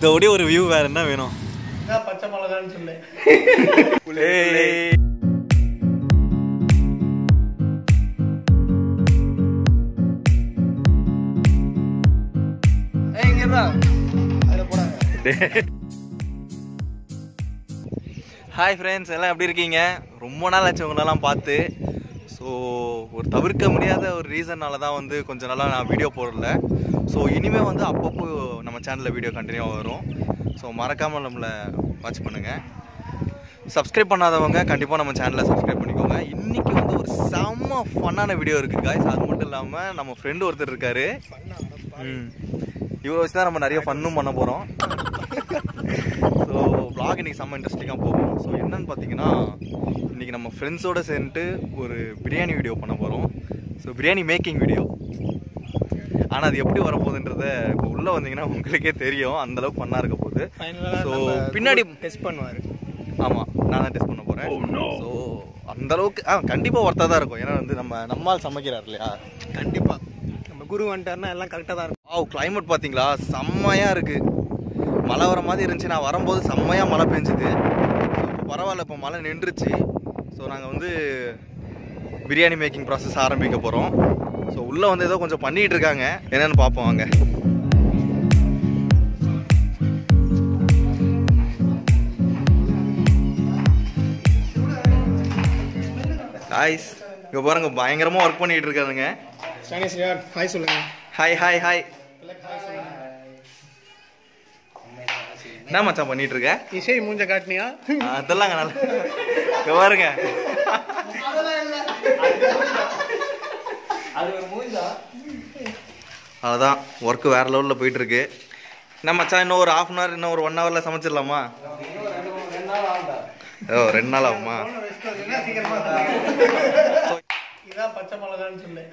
இதோடய ஒரு வியூ வேற என்ன வேணும் இதான் பச்சை மிளகான்னு சொல்லு ஏய். அதில் போடாங்க ஹாய் ஃப்ரெண்ட்ஸ் எல்லாம் எப்படி இருக்கீங்க ரொம்ப நாள் ஆச்சு உங்களெல்லாம் பார்த்து ஸோ ஒரு தவிர்க்க முடியாத ஒரு ரீசன்னால தான் வந்து கொஞ்ச நாளாக நான் வீடியோ போடல ஸோ இனிமேல் வந்து அப்பப்போ நம்ம சேனலில் வீடியோ கண்டினியூவாக வரும் ஸோ மறக்காமல் நம்மளை வாட்ச் பண்ணுங்கள் சப்ஸ்கிரைப் பண்ணாதவங்க கண்டிப்பாக நம்ம சேனலை சப்ஸ்கிரைப் பண்ணிக்கோங்க இன்றைக்கி வந்து ஒரு செம்ம ஃபன்னான வீடியோ இருக்குது காய்ஸ் அது மட்டும் இல்லாமல் நம்ம ஃப்ரெண்டு ஒருத்தர் இருக்காரு ம் இவரை வச்சு தான் நம்ம நிறைய ஃபன்னும் பண்ண போகிறோம் ஸோ vlog இன்னைக்கு செம்ம இன்ட்ரெஸ்டிங்காக போகும் ஸோ என்னன்னு பார்த்தீங்கன்னா இன்றைக்கி நம்ம ஃப்ரெண்ட்ஸோடு சேர்ந்துட்டு ஒரு பிரியாணி வீடியோ பண்ண போகிறோம் ஸோ பிரியாணி மேக்கிங் வீடியோ ஆனால் அது எப்படி வரப்போகுதுன்றத இப்போ உள்ளே வந்தீங்கன்னா உங்களுக்கே தெரியும் அந்த அளவுக்கு ஃபன்னாக இருக்க போகுது ஃபைனலாக ஸோ பின்னாடி டெஸ்ட் பண்ணுவார் ஆமாம் நான் தான் டெஸ்ட் பண்ண போகிறேன் ஸோ அந்த அளவுக்கு ஆ கண்டிப்பாக ஒர்த்தாக தான் இருக்கும் ஏன்னா வந்து நம்ம நம்மால் சமைக்கிறார் இல்லையா கண்டிப்பாக நம்ம குரு வந்துட்டாருன்னா எல்லாம் கரெக்டாக தான் இருக்கும் ஆ climate பார்த்தீங்களா செம்மையாக இருக்குது மழை வர மாதிரி இருந்துச்சு நான் வரும்போது செம்மையாக மழை பெஞ்சுது இப்போ பரவாயில்ல இப்போ மழை நின்றுச்சு ஸோ நாங்கள் வந்து பிரியாணி மேக்கிங் ப்ராசஸ் ஆரம்பிக்க போகிறோம் ஸோ உள்ளே வந்து ஏதோ கொஞ்சம் பண்ணிகிட்டு இருக்காங்க என்னென்னு பார்ப்போம் வாங்க காய்ஸ் இங்கே பாருங்க பயங்கரமாக ஒர்க் பண்ணிகிட்டு இருக்கானுங்க ஸ்டானிஸ் யார் ஹாய் சொல்லுங்க ஹாய் ஹாய் ஹாய் என்ன மச்சான் பண்ணிட்டு இருக்க இசை மூஞ்ச காட்டினியா ஆ, அதெல்லாம் நல்லா இங்க பாருங்க அதான் ஒர்க் வேற லெவலில் போயிட்டு இருக்கு என்ன மச்சான் இன்னும் ஒரு ஹாஃப் அன் ஹவர் இன்னும் ஒரு ஒன் ஹவரில் சமைச்சிடலாமா ஓ ரெண்டு நாள் ஆகுமா இதான் பச்சை மிளகான்னு சொல்லு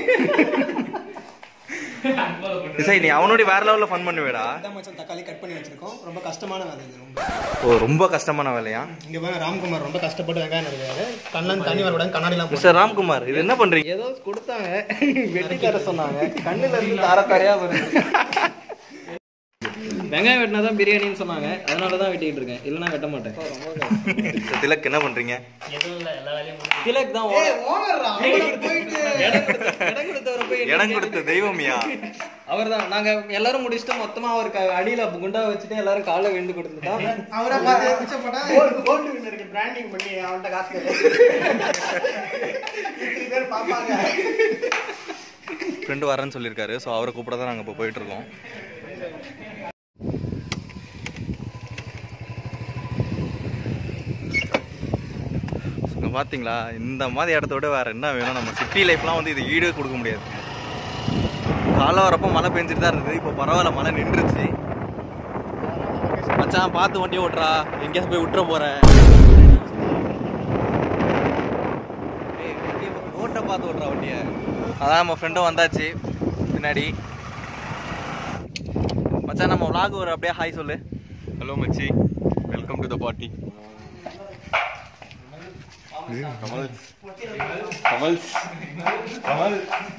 சரி நீ அவனோட வேற லெவலில் ஃபன் பண்ணுவேடா இதான் மச்சான் தக்காளி கட் பண்ணி வச்சிருக்கோம் ரொம்ப கஷ்டமான வேலை இது ரொம்ப ஓ ரொம்ப கஷ்டமான வேலையா இங்க பாருங்க ராம்குமார் ரொம்ப கஷ்டப்பட்டு வெங்காயம் நடுவாரு கண்ணன் தண்ணி வரக்கூடாது கண்ணாடிலாம் போட்டு மிஸ்டர் ராம்குமார் இது என்ன பண்றீங்க ஏதோ கொடுத்தாங்க வெட்டி தர சொன்னாங்க கண்ணுல இருந்து தார தாரையா வருது வெங்காயம் வெட்டினா தான் பிரியாணின்னு சொன்னாங்க அதனால தான் வெட்டிட்டு இருக்கேன் இல்லைன்னா வெட்ட மாட்டேன் திலக் என்ன பண்றீங்க திலக் தான் இடம் கொடுத்தவரை போய் இடம் கொடுத்த தெய்வமியா அவர் தான் நாங்க எல்லாரும் முடிச்சுட்டு மொத்தமா அவர் க- அடியில குண்டா வச்சுட்டு எல்லாரும் காலை விழுந்து கொடுத்துட்டோம் அவரை பார்த்து பிச்சைப்பட்டா கோல்டு வின்னருக்கு பிராண்டிங் பண்ணி அவன்கிட்ட காசு கேட்டு இத்தனை பேர் பார்ப்பாங்க ஃப்ரெண்டு வரேன்னு சொல்லியிருக்காரு ஸோ அவரை கூப்பிட தான் நாங்கள் இப்போ போயிட்டு இருக்கோம் இங்க பார்த்தீங்களா இந்த மாதிரி இடத்த விட வேற என்ன வேணும் நம்ம சிட்டி லைஃப்லாம் வந்து இது ஈடு கொடுக்க முடியாது காலம் வரப்போ மழை பெஞ்சிட்டு தான் இருந்தது இப்போ பரவாயில்ல மழை நின்றுச்சு மச்சான் பார்த்து வண்டியை ஓட்டுறா எங்கேயாவது போய் விட்டுற போறேன் ஏய், வண்டியை பா- ரோட்டை பார்த்து ஓட்டுறா வண்டியை அதான் நம்ம ஃப்ரெண்டும் வந்தாச்சு பின்னாடி மச்சான் நம்ம vlog ஒரு அப்படியே ஹாய் சொல்லு ஹலோ மச்சி welcome to the party Kamal Kamal Kamal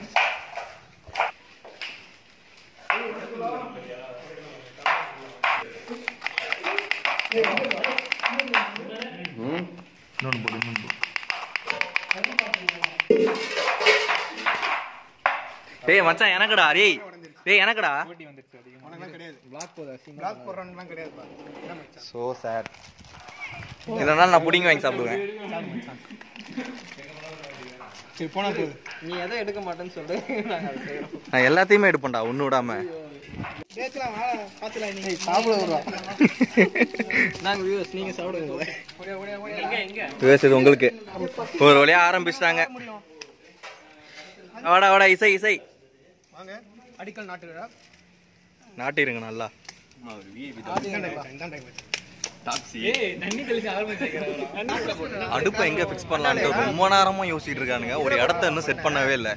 டேய் மச்சான் எனக்குடா டேய் டேய் எனக்குடா உனக்கெல்லாம் கிடையாது பிளாக் போதா பிளாக் போடுறவனுக்குலாம் கிடையாதுப்பா இதான் மச்சான். ஸோ சேட் இல்லைனாலும் நான் புடிங்கி வாங்கி சாப்பிடுவேன் சரி போனா போகுது நீ எதை எடுக்க மாட்டேன்னு சொல்லு நாங்க அதை செய்றோம். நான் எல்லாத்தையுமே எடுப்பேன்டா ஒன்று விடாம பேசலாம் வா பார்த்துலாம் நீ சாப்பிட வருவான் நாங்க வியூவர்ஸ் நீங்க சாப்பிடுங்க பேசுது உங்களுக்கு ஒரு வழியா ஆரம்பிச்சிட்டாங்க வாடா வாடா இசை இசை வாங்க அடிக்கல் நாட்டு விழா நாட்டிருங்க நல்லா இந்தாண்ட வா, இந்தாண்ட வா. அடுப்பை எங்க ஃபிக்ஸ் பண்ணலான்ட்டு ரொம்ப நேரமா யோசிச்சுட்டு இருக்கானுங்க ஒரு இடத்த இன்னும் செட் பண்ணவே இல்லை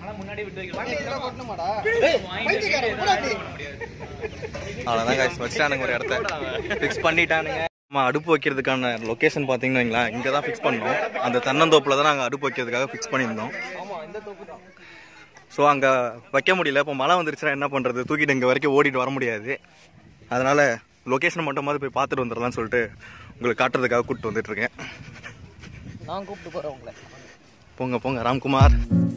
ஏய், பைத்தியக்காரன், போடாட்டி. அவ்வளோதான் காய்ச்சி வச்சுட்டானுங்க ஒரு இடத்த ஃபிக்ஸ் பண்ணிட்டானுங்க நம்ம அடுப்பு வைக்கிறதுக்கான லொக்கேஷன் பார்த்தீங்கன்னு வைங்களேன் இங்கே தான் ஃபிக்ஸ் பண்ணோம் அந்த தென்னந்தோப்பில் தான் நாங்கள் அடுப்பு வைக்கிறதுக்காக ஃபிக்ஸ் பண்ணியிருந்தோம் ஸோ அங்கே வைக்க முடியல இப்போ மழை வந்துருச்சுன்னா என்ன பண்ணுறது தூக்கிட்டு இங்கே வரைக்கும் ஓடிட்டு வர முடியாது அதனால் லொக்கேஷனை மட்டும் போய் பார்த்துட்டு வந்துடலாம்னு சொல்லிட்டு உங்களுக்கு காட்டுறதுக்காக கூப்பிட்டு வந்துட்டு இருக்கேன் நான் கூப்பிட்டு போறேன் உங்களை போங்க போங்க ராம்குமார்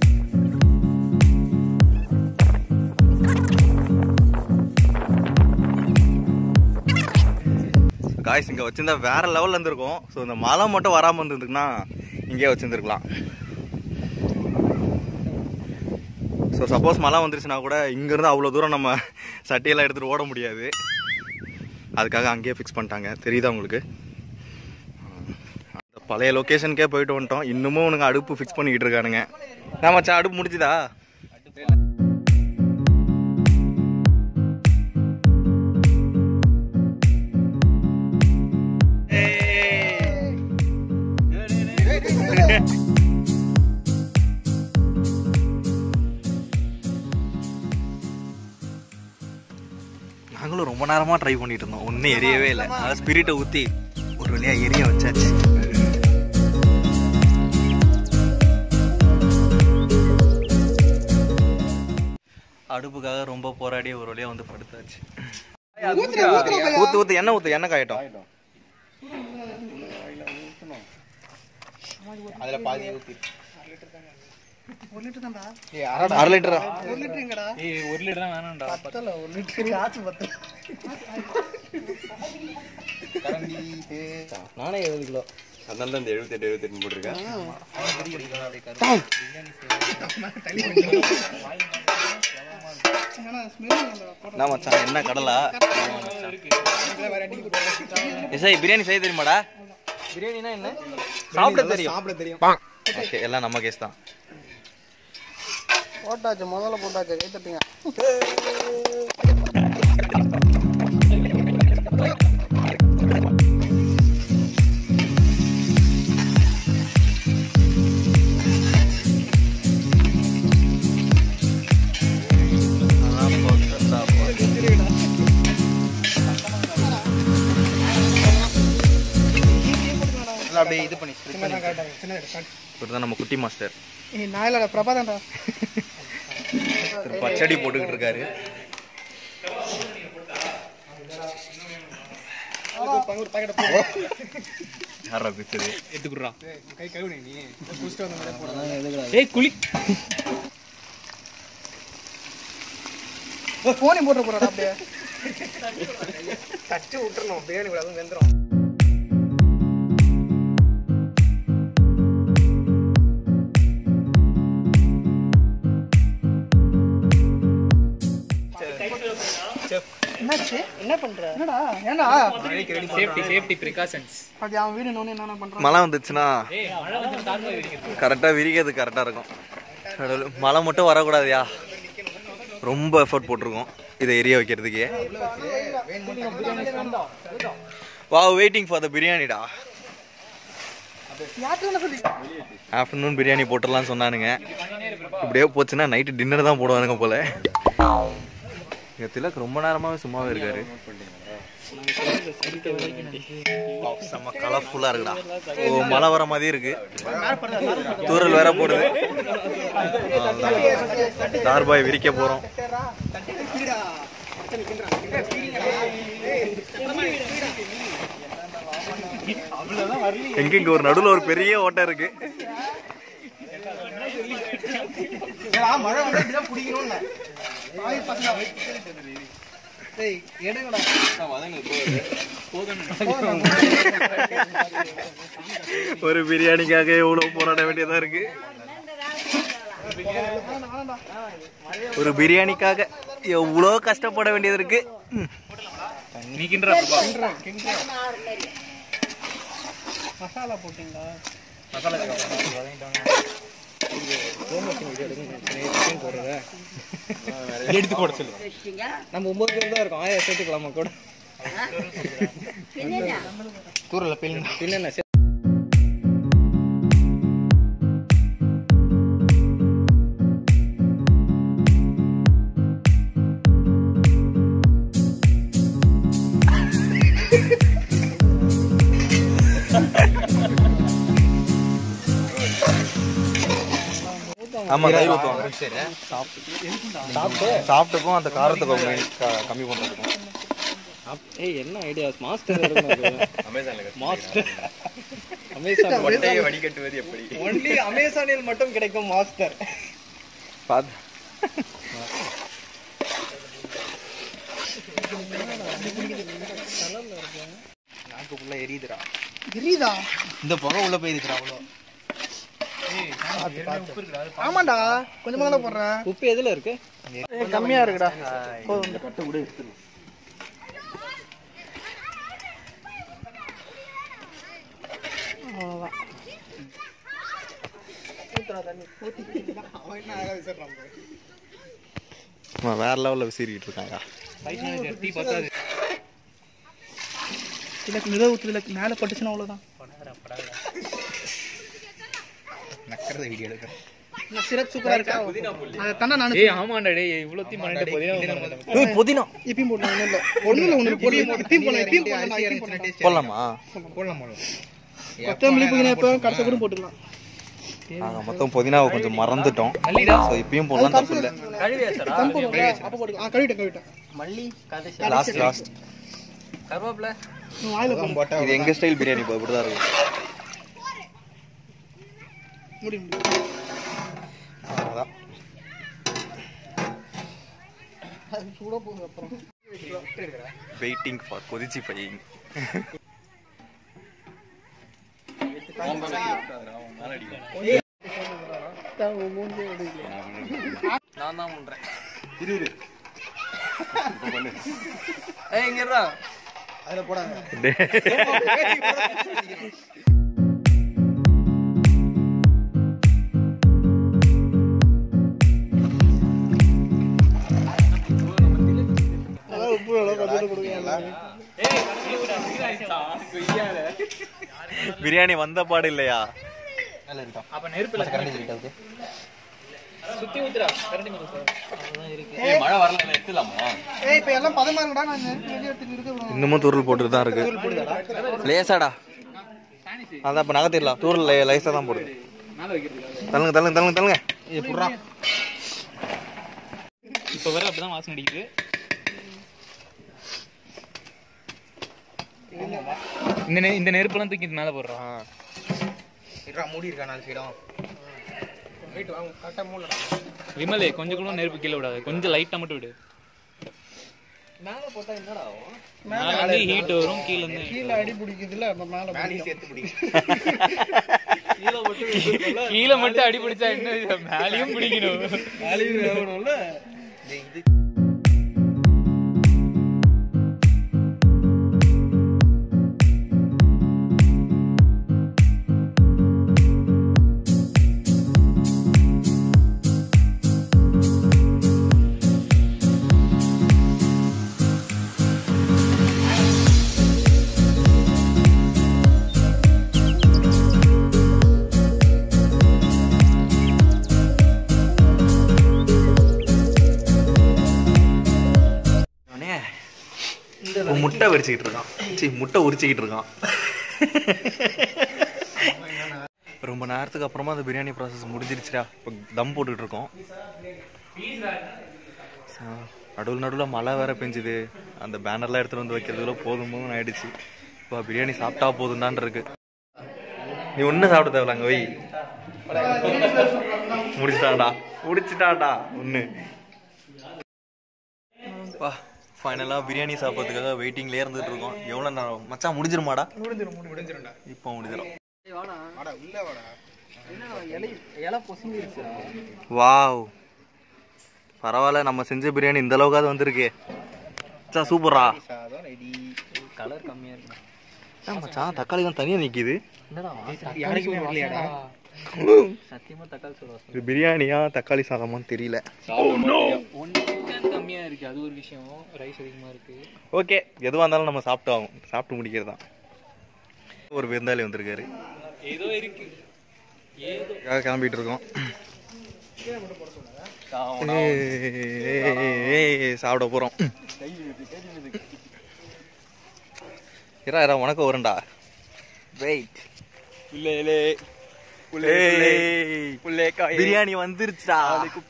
காய்ஸ் இங்கே வச்சிருந்தா வேற லெவலில் இருந்திருக்கும் ஸோ இந்த மழை மட்டும் வராமல் இருந்திருக்குன்னா இங்கேயே வச்சிருந்துருக்கலாம் ஸோ சப்போஸ் மழை வந்துருச்சுன்னா கூட இங்கேருந்து அவ்வளோ தூரம் நம்ம சட்டையெல்லாம் எடுத்துகிட்டு ஓட முடியாது அதுக்காக அங்கேயே ஃபிக்ஸ் பண்ணிட்டாங்க தெரியுதா உங்களுக்கு அந்த பழைய லொக்கேஷனுக்கே போயிட்டு வந்துட்டோம் இன்னமும் உனக்கு அடுப்பு ஃபிக்ஸ் பண்ணிக்கிட்டு இருக்கானுங்க நான் மச்சான் அடுப்பு முடிஞ்சுதா நாங்களும் ரொம்ப நேரமாக ட்ரை பண்ணிட்டு இருந்தோம் ஒன்றும் எரியவே இல்லை அதாவது ஸ்பிரிட்டை ஊற்றி ஒரு வழியாக எரிய வச்சாச்சு அடுப்புக்காக ரொம்ப போராடி ஒரு வழியாக வந்து படுத்தாச்சு ஊத்து ஊத்து எண்ணெய் ஊத்து எண்ணெய் காயட்டும் அதுல பாதி ஊத்தி அரை லிட்டரா ஏய் ஒரு லிட்டர் தான் வேணாம்டா நானே எழுபது கிலோ அதனால தான் இந்த எழுபத்தெட்டு எழுபத்தெட்டு போட்டிருக்கேன் என்ன மச்சான் என்ன கடலா இசை பிரியாணி செய்ய தெரியுமாடா பிரியாணினா என்ன சாப்பிட தெரியும் சாப்பிட தெரியும் ஓகே எல்லாம் நம்ம கேஸ் தான் போட்டாச்சு முதல்ல போட்டாச்சு கை தட்டுங்க நல்லா அப்படியே இது பண்ணி split பண்ணி. இவர் தான் நம்ம குட்டி மாஸ்டர் நான் இல்ல பிரபாதன்டா திரு பச்சடி போட்டுக்கிட்டு இருக்காரு யாரா பிச்சது எடுத்துக்குறா கை கழுவுனே நீ குடிச்சிட்டு வந்த மாதிரி போடுறேன் ஏய் குளி போனி போட்டு போறாடா அப்படியே தச்சு விட்டுறணும் பிரியாணி கூட அதுவும் வெந்துடும் என்னாச்சு என்ன பண்ற என்னடா ஏன்டா சேஃப்டி சேஃப்டி பிரிகாஷன்ஸ் அது அவன் வீடு நோனே என்ன பண்றான் மழை வந்துச்சுன்னா ஏய் மழை வந்து தாழ்மை இருக்குது கரெக்டாக விரிக்கிறது கரெக்டாக இருக்கும் கடவுளே, மழை மட்டும் வரக்கூடாதுயா ரொம்ப எஃபர்ட் போட்டிருக்கோம் இதை எரிய வைக்கிறதுக்கே வா வெயிட்டிங் ஃபார் த பிரியாணிடா ஆஃப்டர்நூன் பிரியாணி போட்டுடலாம்னு சொன்னானுங்க இப்படியே போச்சுன்னா நைட்டு டின்னர் தான் போடுவானுங்க போல இங்க திலக் ரொம்ப நேரமாவே சும்மாவே இருக்காரு Wow, செம்ம கலர்ஃபுல்லா இருக்குடா ஓ மழை வர மாதிரி இருக்கு தூரல் வேற போடுது தார்பாய் விரிக்க போறோம் எங்க இங்க ஒரு நடுவுல ஒரு பெரிய ஓட்டை இருக்கு மழை வந்து இப்படிதான் பிடிக்கணும்னு பாவி பசங்க ஏய் எடுங்கடா ஒரு பிரியாணிக்காக எவ்வளவு போராட வேண்டியதா இருக்கு ஒரு பிரியாணிக்காக எவ்வளோ கஷ்டப்பட வேண்டியது இருக்கு ம். நீ கிண்டா மசாலா போட்டீங்களா எடுத்து போட சொல்லு நம்ம ஒன்பது பேர் தான் இருக்கோம் ஆயிரம் சேர்த்துக்கலாமா கூட தூரல பில்லுங்க பின்ன ஆமா தயிர் ஊற்றுவாங்க சாப்பிட்டு சாப்பிட்டுக்கும் அந்த காரத்துக்கும் கம்மி- க- கம்மி பண்ணுறதுக்கும் ஏய் என்ன ஐடியா மாஸ்டர் அமேசான்ல மாஸ்டர் அமேசான் கொட்டையை வடிகட்டுவது எப்படி ஒன்லி அமேசானில் மட்டும் கிடைக்கும் மாஸ்டர் பார்த்து நாக்கு ஃபுல்லா எரியுதுடா எரியுதா இந்த புகை உள்ள போயிருக்குடா அவ்வளோ ஆமாண்டா கொஞ்சமா தான் போடுறேன் உப்பு எதுல இருக்கு ஏய், கம்மியா இருக்குடா போதும் அவ்வளவுதான். ஊத்துடா தண்ணி. ஊத்திக்கிட்டு அவன் என்ன அழகா விசிறான் பாரு. அவன் வேற லெவலில் விசிறிக்கிட்டு இருக்காங்க டீ பத்தாது இல்ல மித ஊத்துதுல மேல பட்டுச்சுன்னா அவ்வளவுதான் நக்கறத வீடியோ எடுக்கிறேன் இந்த சிரப் சூப்பரா இருக்கா அதை தானே நான் ஏய் ஆமாண்டா டேய் இவ்வளோத்தையும் பண்ணிட்டு புதினா புதினா இப்பயும் போடலாம் ஒண்ணும் இல்ல ஒண்ணும் இல்ல ஒண்ணு போடலாம் இப்பயும் போடலாம் இப்பயும் போடலாம் நான் இப்பயும் போடலாம் போடலாமா போடலாம் போடலாம் கொத்தமல்லி புதினா இப்ப கடைசி கூட போட்டுக்கலாம் நாங்கள் மொத்தம் புதினாவை கொஞ்சம் மறந்துட்டோம் மல்லிடா ஸோ இப்பயும் போடலாம் தப்பு இல்லை கழுவியாச்சடா கண் போடுங்க அப்ப போட்டுக்கலாம் ஆ கழுவிட்டேன் கழுவிட்டேன் மல்லி கதை லாஸ்ட் லாஸ்ட் கருவேப்பில நீ வாயில போடு இது எங்க ஸ்டைல் பிரியாணி இப்போ இப்படி தான் இருக்கும் முடி முடி அதான் அது சூடா போகுது அப்புறம் வெயிட்டிங் ஃபார் கொதிச்சி பையிங் மூஞ்சே எடுக்கல நான் தான் பண்றேன் ஏய் இங்க இருடா அதுல போடாத அதான் உப்பு எவ்வளவு கொஞ்சம் கொடுங்க பிரியாணி வந்த பாடு இல்லையா அப்ப நெருப்புல கரண்டி இருக்காது சுத்தி ஊத்துறா கரண்டி மேல ஏய், மழை வரல எடுத்துலாமா ஏய் இப்ப எல்லாம் பதமா இருக்குடா நான் நெருப்பு வெளியே எடுத்துட்டு இருக்க விடுவோம் இன்னமும் தூரல் போட்டுட்டு தான் இருக்கு லேசாடா அதான் இப்போ நகர்த்திடலாம் தூரல் லைஸாக தான் போடுது மேல வைக்கிறதுக்கு தள்ளுங்க தள்ளுங்க தள்ளுங்க தள்ளுங்க ஏய் புறா இப்ப வர அப்பதான் வாசனை அடிக்குது இந்த நெ- இந்த நெருப்பெல்லாம் தூக்கி இது மேல போடுறான் இருக்கா மூடி இருக்கா நாலு சைடும் வெயிட் வாங்க கரெக்டா மூடலாம் விமலே கொஞ்சம் கூட நெருப்பு கீழே விடாது கொஞ்சம் லைட்டா மட்டும் விடு மேல போட்டா என்னடா ஆகும் மேல இருந்து ஹீட் வரும் கீழ இருந்து கீழே அடி பிடிக்குதுல அப்ப மேல மேலே சேர்த்து பிடிக்கும் கீழே மட்டும் அடி பிடிச்சா என்ன இது? மேலயும் பிடிக்கணும் மேலயும் வேகணும்ல அவனே இப்போ முட்டை வெடிச்சிக்கிட்டு இருக்கான் சீ முட்டை உரிச்சிக்கிட்டு இருக்கான் ரொம்ப நேரத்துக்கு அப்புறமா அந்த பிரியாணி ப்ராசஸ் முடிஞ்சிருச்சுடா இப்போ தம் போட்டுட்டு இருக்கோம் நடுவில் நடுவில் மழை வேற பெஞ்சுது அந்த பேனர்லாம் எடுத்துட்டு வந்து வைக்கிறதுக்குள்ள போதும் போதும் ஆயிடுச்சு இப்போ பிரியாணி சாப்பிட்டா போதும்டான் இருக்கு நீ ஒன்றும் சாப்பிட தேவையில்ல அங்கே வை முடிச்சிட்டான்டா முடிச்சிட்டான்டா ஒன்று வா ஃபைனலாக பிரியாணி சாப்பிட்றதுக்காக வெயிட்டிங்லேயே இருந்துட்டு இருக்கோம் எவ்வளோ நேரம் மச்சான் முடிஞ்சிருமாடா முடிஞ்சிரும் முடி முடிஞ்சிரும்டா இப்போ முடிஞ்சிடும் வாடா உள்ள வாடா இலை பொசுங்கிருச்சு வாவ் பரவாயில்ல நம்ம செஞ்ச பிரியாணி இந்த அளவுக்காவது வந்திருக்கு மச்சான் சூப்பரா சாதம் ரெடி கலர் கம்மியா இருக்கு ஏன் மச்சான் தக்காளி தான் தனியாக நிற்கிது யாருக்குமே வரலையாடா சத்தியமா தக்காளி சோறு வாசனை இது பிரியாணியா தக்காளி சாதமான்னு தெரியல ஒன்று சிக்கன் கம்மியா இருக்கு அது ஒரு விஷயம் ரைஸ் அதிகமா இருக்கு ஓகே எதுவாக இருந்தாலும் நம்ம சாப்பிட்டு ஆகும் சாப்பிட்டு முடிக்கிறது தான் ஒரு விருந்தாளி வந்திருக்காரு ஏதோ இருக்கு ஏதோ அதுக்காக கிளம்பிட்டு இருக்கோம் ஏய், ஏய், சாப்பிட போறோம் இரா இரா உனக்கு வரும்டா வெயிட் பிரியாணி வந்துருச்சா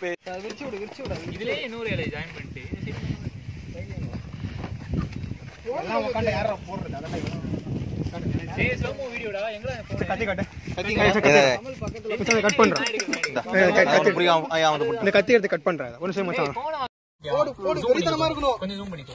இதுலயே இன்னொரு இலை ஜாயின் பண்ணிட்டு எல்லாம் உட்காந்து யாரா போடுறது அதெல்லாம் கத்தி காட்டு கட் பண்றேன் அவனுக்கு பிடிக்கும் அவன் அவன் அவனுக்கு பிடிக்கும் இந்த கத்தி எடுத்து கட் பண்றேன் ஒரு நிமிஷம் மச்சான் போடு போடு வெறித்தனமா இருக்கணும் கொஞ்சம் ஜூம் பண்ணிக்கோ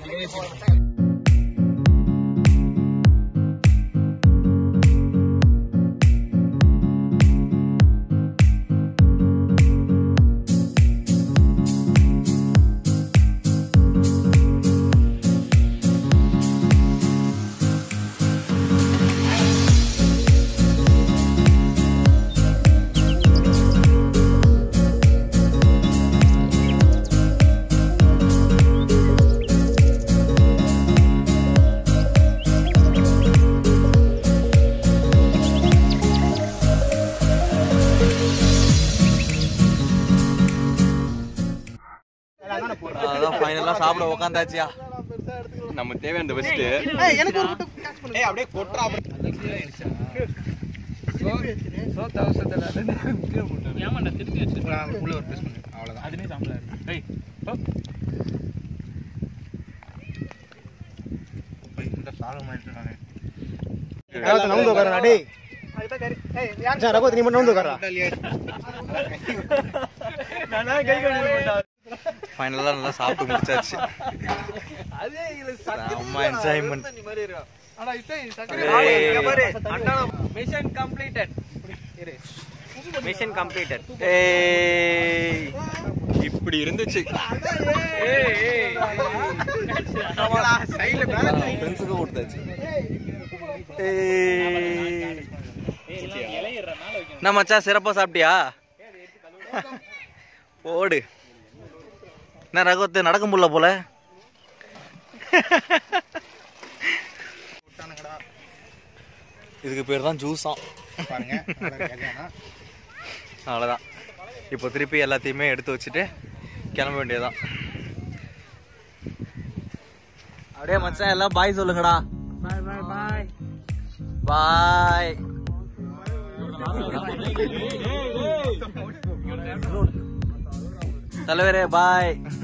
அதான் ஃபைனலா சாப்பிட உக்காந்தாச்சியா நம்ம தேவையான வச்சுட்டு எனக்கு ஒரு மட்டும் catch பண்ணு. ஏய் அப்படியே கொட்றா உள்ள ஒரு press பண்ணு அவ்வளவுதான் ரகத் நவுந்து உட்காரா டேய் மச்சான், ரகத் நீ மட்டும் நவுந்து உட்காரா ஃபைனலா நல்லா சாப்பிட்டு முடிச்சாச்சு செம்ம enjoyment mission completed mission completed ஏய் இப்படி இருந்துச்சு ஃப்ரெண்ட்ஸுக்கு கொடுத்தாச்சு ஏய். என்ன மச்சான் சிறப்பா சாப்பிட்டியா போடு என்ன ரகத்து நடக்க முடியல போல இதுக்கு பேர் தான் ஜூஸாம் பாருங்க கல்யாணம் அவ்வளோதான் இப்போ திருப்பி எல்லாத்தையுமே எடுத்து வச்சுட்டு கிளம்ப வேண்டியதுதான் அப்படியே மச்சான் எல்லாம் பாய் சொல்லுங்கடா பாய் பாய் பாய் பாய் தலைவரே பாய்